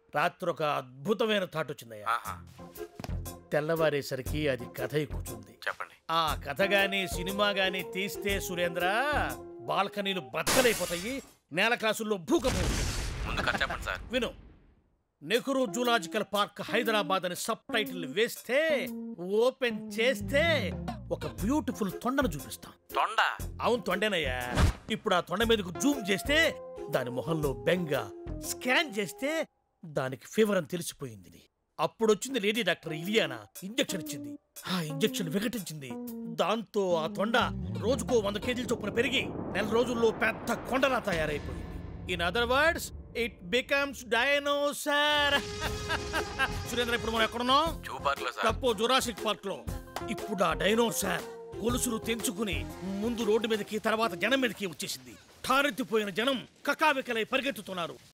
రాత్రి ఒక అద్భుతమైన థాట్ వచ్చిందయ్యా ఆహా తెల్లవారేసరికి అది కథ కూర్చుంది చెప్పండి ఆ కథ గాని సినిమా గాని తీస్తే సురేంద్ర బాల్కనీలు బద్దలైపోతాయి నేల క్లాసుల్లో భూకంపం ఉంటుంది. ముందు కథ చెప్పండి సార్ విను నెహ్రూ జూలాజికల్ పార్క్ హైదరాబాద్ అని సబ్ టైటిల్ వేస్తే ఓపెన్ చేస్తే ఒక బ్యూటిఫుల్ తొండను చూపిస్తాం తొండ అవును తొండేనయ్యా ఇప్పుడు ఆ తొండ మీదకు జూమ్ చేస్తే దాని మొహంలో బెంగ స్కాన్ చేస్తే దానికి ఫీవర్ అని తెలిసిపోయింది అప్పుడు వచ్చింది లేడీ డాక్టర్ ఇలియానా ఇంజెక్షన్ ఇచ్చింది ఆ ఇంజెక్షన్ వికటించింది దాంతో ఆ తొండ రోజుకో వంద కేజీల చొప్పున పెరిగి నెల రోజుల్లో పెద్ద కొండలా తయారైపోయింది in other words it becomes dinosaur Surendra ఇప్పుడు మనం ఎక్కడున్నాం జూ పార్క్ లో సార్ తప్పు జురాసిక్ పార్క్ లో ఇప్పుడు ఆ డైనోసార్ గొలుసులు తెంచుకుని ముందు రోడ్డు మీదకి తర్వాత జనం మీదకి వచ్చేసింది ఠారెత్తిపోయిన జనం కకావికలై పరిగెత్తుతున్నారు